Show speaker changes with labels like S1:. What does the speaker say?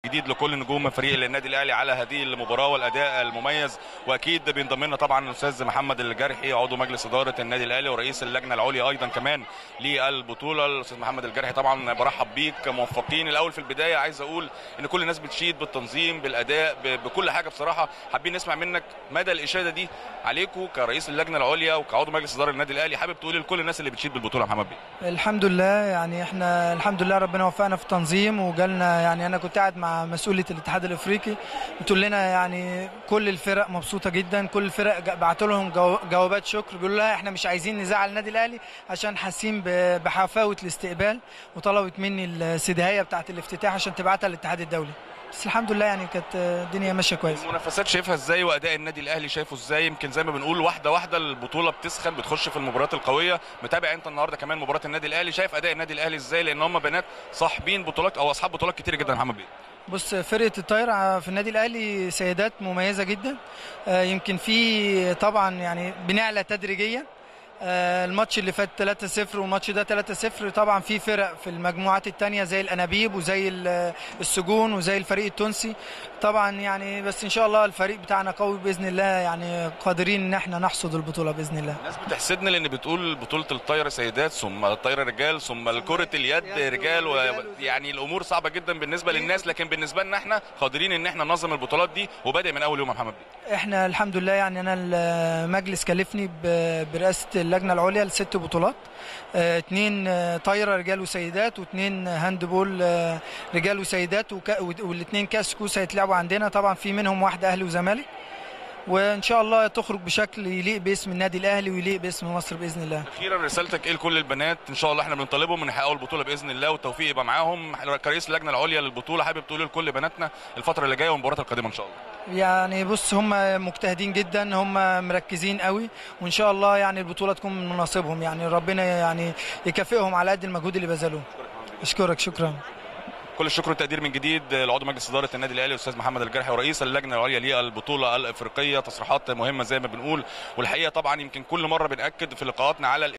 S1: جديد لكل نجوم فريق النادي الاهلي على هذه المباراه والاداء المميز واكيد بينضم لنا طبعا الاستاذ محمد الجرحي عضو مجلس اداره النادي الاهلي ورئيس اللجنه العليا ايضا كمان للبطوله الاستاذ محمد الجرحي طبعا برحب بيك موفقين الاول في البدايه عايز اقول ان كل الناس بتشيد بالتنظيم بالاداء ب- بكل حاجه بصراحه حابين نسمع منك مدى الاشاده دي عليكم كرئيس اللجنه العليا وكعضو مجلس اداره النادي الاهلي حابب تقولي لكل الناس اللي بتشيد بالبطوله يا محمد بيه
S2: الحمد لله يعني احنا الحمد لله ربنا وفقنا في التنظيم وجالنا يعني انا كنت قاعد مع مسؤوليه الاتحاد الافريقي بتقول لنا يعني كل الفرق مبسوطه جدا كل الفرق ج- بعتوا لهم جو- جوابات شكر بيقولوا لها احنا مش عايزين نزعل النادي الاهلي عشان حاسين ب- بحفاوه الاستقبال وطلبت مني السدهيه بتاعه الافتتاح عشان تبعتها للاتحاد الدولي بس الحمد لله يعني كانت الدنيا ماشيه كويس
S1: المنافسات شايفها ازاي واداء النادي الاهلي شايفه ازاي يمكن زي ما بنقول واحده واحده البطوله بتسخن بتخش في المباريات القويه متابع انت النهارده كمان مباراه النادي الاهلي شايف اداء النادي الاهلي ازاي لان هم بنات صاحبين بطولات او اصحاب بطولات كتير جدا يا محمد بيه
S2: بص فرقه الطايره في النادي الاهلي سيدات مميزه جدا آه، يمكن في طبعا يعني بنعلى تدريجيا آه، الماتش اللي فات 3-0 والماتش ده 3-0 طبعا في فرق في المجموعات التانية زي الانابيب وزي ال- السجون وزي الفريق التونسي طبعا يعني بس ان شاء الله الفريق بتاعنا قوي باذن الله يعني قادرين ان احنا نحصد البطوله باذن الله
S1: الناس بتحسدني لان بتقول بطوله الطايره سيدات ثم الطايره رجال ثم كره اليد رجال ويعني الامور صعبه جدا بالنسبه للناس لكن بالنسبه لنا احنا قادرين ان احنا ننظم البطولات دي وبادئ من اول يوم يا محمد بيه
S2: احنا الحمد لله يعني انا المجلس كلفني ب- برئاسه اللجنه العليا لست بطولات اه، اتنين اه، طايره رجال وسيدات واتنين هاندبول اه، رجال وسيدات وكا- والاتنين كاس كوس هيتلعبوا عندنا طبعا في منهم واحده اهلي وزمالك وان شاء الله تخرج بشكل يليق باسم النادي الاهلي ويليق باسم مصر باذن الله
S1: اخيرا رسالتك ايه لكل البنات ان شاء الله احنا بنطالبهم ان يحققوا البطوله باذن الله والتوفيق يبقى معاهم كرئيس اللجنه العليا للبطوله حابب تقول لكل بناتنا الفتره اللي جايه والمباريات القادمه ان شاء الله
S2: يعني بص هم مجتهدين جدا هم مركزين قوي وان شاء الله يعني البطوله تكون من مناصبهم يعني ربنا يعني يكافئهم على قد المجهود اللي بذلوه اشكرك شكرا
S1: كل الشكر والتقدير من جديد لعضو مجلس اداره النادي الاهلي الاستاذ محمد الجرحي ورئيس اللجنه العليا للبطوله الافريقيه تصريحات مهمه زي ما بنقول والحقيقه طبعا يمكن كل مره بناكد في لقاءاتنا على